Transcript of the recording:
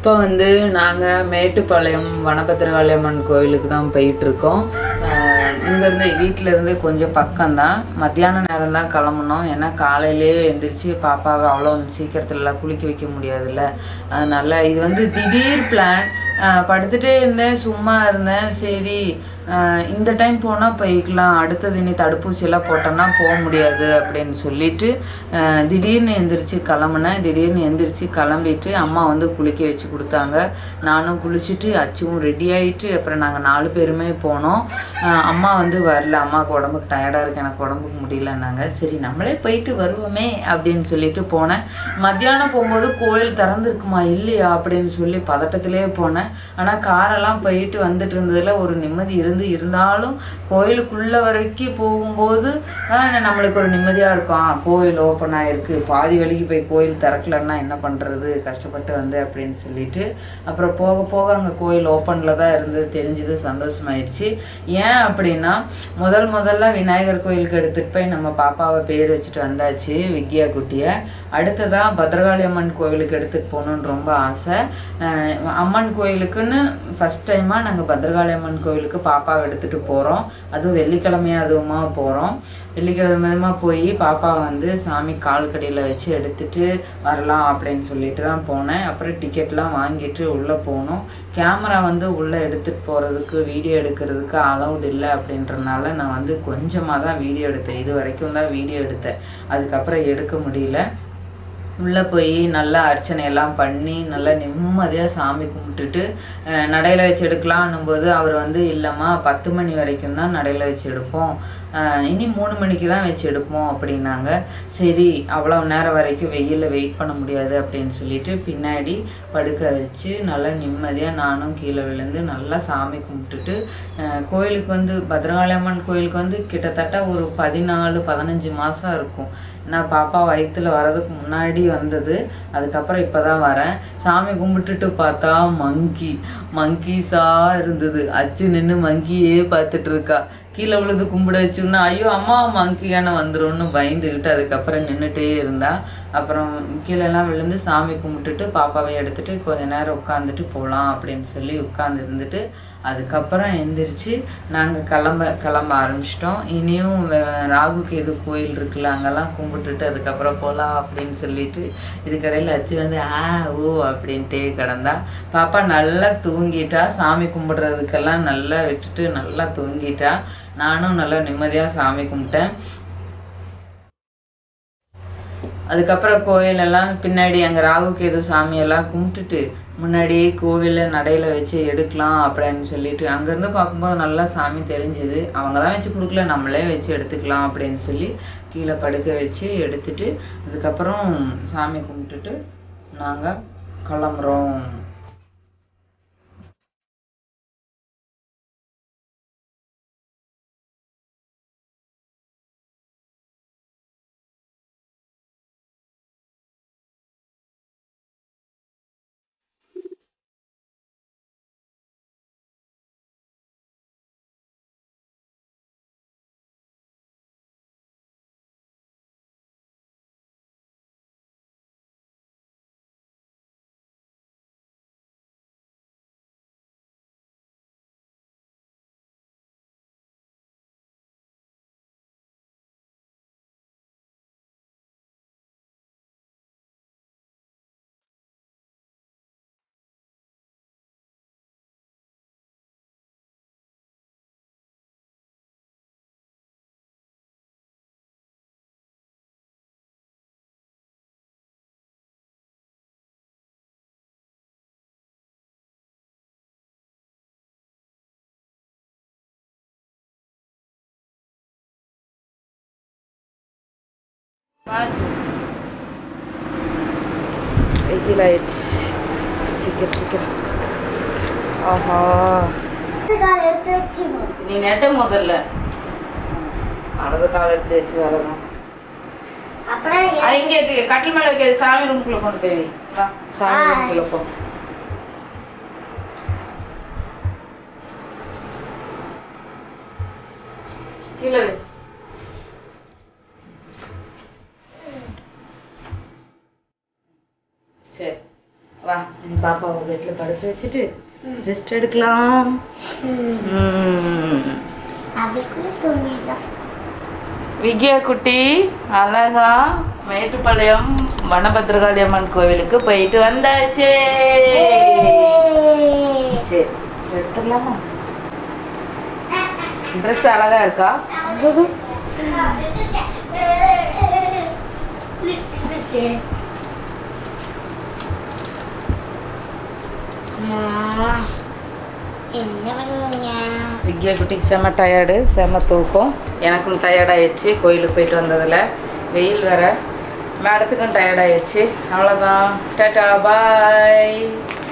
இப்போ வந்து நாங்கள் மேட்டுப்பாளையம் வனபத்திரகாளியம்மன் கோயிலுக்கு தான் போயிட்டுருக்கோம் இங்கேருந்து வீட்டிலேருந்து கொஞ்சம் பக்கம்தான் மத்தியான நேரம் தான் கிளம்புனோம் ஏன்னா காலையிலேயே எந்திரிச்சு பாப்பாவை அவ்வளோ சீக்கிரத்துலலாம் குளிக்க வைக்க முடியாதுல்ல அதனால இது வந்து திடீர் பிளான் படுத்துட்டே இருந்தேன் சும்மா இருந்தேன் சரி ஆஹ் இந்த டைம் போனால் போய்க்கலாம் அடுத்தது இனி தடுப்பூசி எல்லாம் போட்டோம்னா போக முடியாது அப்படின்னு சொல்லிட்டு ஆஹ் திடீர்னு எந்திரிச்சு கிளம்புனேன் திடீர்னு எந்திரிச்சு கிளம்பிட்டு அம்மா வந்து குளிக்க வச்சு கொடுத்தாங்க நானும் குளிச்சுட்டு அச்சுவும் ரெடி ஆயிட்டு அப்புறம் நாங்கள் நாலு பேருமே போனோம் ஆஹ் அம்மா வந்து வரல அம்மாவுக்கு உடம்புக்கு டயர்டாக இருக்கு எனக்கு உடம்புக்கு முடியலன்னாங்க சரி நம்மளே போயிட்டு வருவோமே அப்படின்னு சொல்லிட்டு போனேன் மத்தியானம் போகும்போது கோயில் திறந்துருக்குமா இல்லையா அப்படின்னு சொல்லி பதட்டத்திலே போனேன் ஆனால் காரெல்லாம் போயிட்டு வந்துட்டு இருந்ததுல ஒரு நிம்மதி இருந்து இருந்தாலும் கோயிலுக்குள்ள வரைக்கும் போகும்போது ஆஹ் நம்மளுக்கு ஒரு நிம்மதியா இருக்கும் ஆ, கோயில் ஓப்பன் ஆயிருக்கு பாதி வழிக்கு போய் கோயில் திறக்கலன்னா என்ன பண்றது கஷ்டப்பட்டு வந்து அப்படின்னு சொல்லிட்டு அப்புறம் போக போக அங்க கோயில் ஓப்பன்ல தான் இருந்தது தெரிஞ்சது சந்தோஷமாயிருச்சு ஏன் அப்படின்னா முதல் முதல்ல விநாயகர் கோயிலுக்கு எடுத்துட்டு போய் நம்ம பாப்பாவை பேர் வச்சுட்டு வந்தாச்சு வித்யா குட்டிய அடுத்ததா பத்ரகாளி அம்மன் கோவிலுக்கு எடுத்துட்டு போகணும்னு ரொம்ப ஆசை அஹ் அம்மன் கோயிலுக்குன்னு ஃபர்ஸ்ட் டைமா நாங்க பத்ரகாளி அம்மன் கோவிலுக்கு பாப்பாவை எடுத்துட்டு போறோம் அதுவும் வெள்ளிக்கிழமையா அதுவுமா போறோம் வெள்ளிக்கிழமையுமா போய் பாப்பா வந்து சாமி கால் கடியில வச்சு எடுத்துட்டு வரலாம் அப்படின்னு சொல்லிட்டு தான் போனேன் அப்புறம் டிக்கெட்லாம் வாங்கிட்டு உள்ள போனோம் கேமரா வந்து உள்ள எடுத்துட்டு போறதுக்கு வீடியோ எடுக்கிறதுக்கு அலௌட் இல்லை அப்படின்றனால நான் வந்து கொஞ்சமா தான் வீடியோ எடுத்தேன் இது வரைக்கும் தான் வீடியோ எடுத்தேன் அதுக்கப்புறம் எடுக்க முடியல உள்ள போய் நல்லா அர்ச்சனை எல்லாம் பண்ணி நல்லா நிம்மதியா சாமி கும்பிட்டுட்டு அஹ் நடையில வச்சு எடுக்கலான்னும் போது அவர் வந்து இல்லம்மா பத்து மணி வரைக்கும் தான் நடையில வச்சு எடுப்போம் அஹ் இனி மூணு மணிக்கு தான் வச்சு எடுப்போம் அப்படின்னாங்க சரி அவ்வளவு நேரம் வரைக்கும் வெயில்ல வெயிட் பண்ண முடியாது அப்படின்னு சொல்லிட்டு பின்னாடி படுக்க வச்சு நல்லா நிம்மதியா நானும் கீழே விழுந்து நல்லா சாமி கும்பிட்டுட்டு அஹ் கோயிலுக்கு வந்து பத்ரகாளி அம்மன் கோயிலுக்கு வந்து கிட்டத்தட்ட ஒரு பதினாலு பதினஞ்சு மாசம் இருக்கும் நான் பாப்பா வயித்துல வர்றதுக்கு முன்னாடி வந்தது அதுக்கப்புறம் இப்பதான் வரேன் சாமி கும்பிட்டுட்டு பார்த்தா மங்கி மங்கீஸா இருந்தது அச்சு நின்னு மங்கியே பார்த்துட்டு இருக்கா கீழே விழுந்து கும்பிட வச்சுன்னா ஐயோ அம்மா மங்கியான வந்துரும்னு பயந்துக்கிட்டு அதுக்கப்புறம் நின்னுட்டே இருந்தா அப்புறம் கீழே எல்லாம் விழுந்து சாமி கும்பிட்டுட்டு பாப்பாவை எடுத்துட்டு கொஞ்ச நேரம் உட்காந்துட்டு போலாம் அப்படின்னு சொல்லி உட்கார்ந்து இருந்துட்டு அதுக்கப்புறம் எந்திரிச்சு நாங்க கிளம்ப கிளம்ப ஆரம்பிச்சிட்டோம் இனியும் வே- ராகு கேது கோயில் இருக்குல்ல அங்கெல்லாம் கும்பிட்டுட்டு அதுக்கப்புறம் போலாம் அப்படின்னு சொல்லிட்டு இதுக்கடையில அச்சு வந்து ஆ ஓ அப்படின்ட்டே கிடந்தா பாப்பா நல்லா தூங்கிட்டா சாமி கும்பிடுறதுக்கெல்லாம் நல்லா விட்டுட்டு நல்லா தூங்கிட்டா நானும் நல்லா நிம்மதியா சாமி கும்பிட்டேன் அதுக்கப்புறம் கோயில் எல்லாம் பின்னாடி அங்க ராகு கேது சாமி எல்லாம் கும்பிட்டுட்டு முன்னாடியே கோவில்ல நடையில வச்சு எடுக்கலாம் அப்படின்னு சொல்லிட்டு அங்க இருந்து பார்க்கும்போது நல்லா சாமி தெரிஞ்சுது அவங்க தான் வச்சு கொடுக்கல நம்மளே வச்சு எடுத்துக்கலாம் அப்படின்னு சொல்லி கீழே படுக்க வச்சு எடுத்துட்டு அதுக்கப்புறம் சாமி கும்பிட்டுட்டு நாங்க கிளம்புறோம் பாஜு வெயில் ஆயிடுச்சு சீக்கிரம் சீக்கிரம் ஆஹா நீ நெட்ட முதல்ல வலது கால் எடுத்து வச்சு வரணும் அப்புறம் அது இங்க இருக்கு கட்டில் மேல வைக்காது சாமி ரூம்குள்ள கொண்டு போய் வை. வா சாமி ஆ. ரூம்குள்ள போ கீழே வை. சரி வா வா நீ பாப்பாவை பெட்டில் படுத்து வச்சுட்டு ரெஸ்ட் எடுக்கலாம் ம். அதுக்குள்ள தூங்கிட்டோம் விஜயா குட்டி அழகா மேட்டுப்பாளையம் வனபத்ரகாளி அம்மன் கோவிலுக்கு போயிட்டு வந்தாச்சு சரி எடுத்துடலாமா ட்ரெஸ் அழகா இருக்கா என்ன பண்ணுங்க விஜயா குட்டி செம டயர்டு செம தூக்கம் எனக்கும் டயர்ட் ஆயிடுச்சு கோயிலுக்கு போயிட்டு வந்ததில் வெயில் வேற மேடத்துக்கும் டயர்ட் ஆயிடுச்சு அவ்வளோதான் டாட்டா பாய்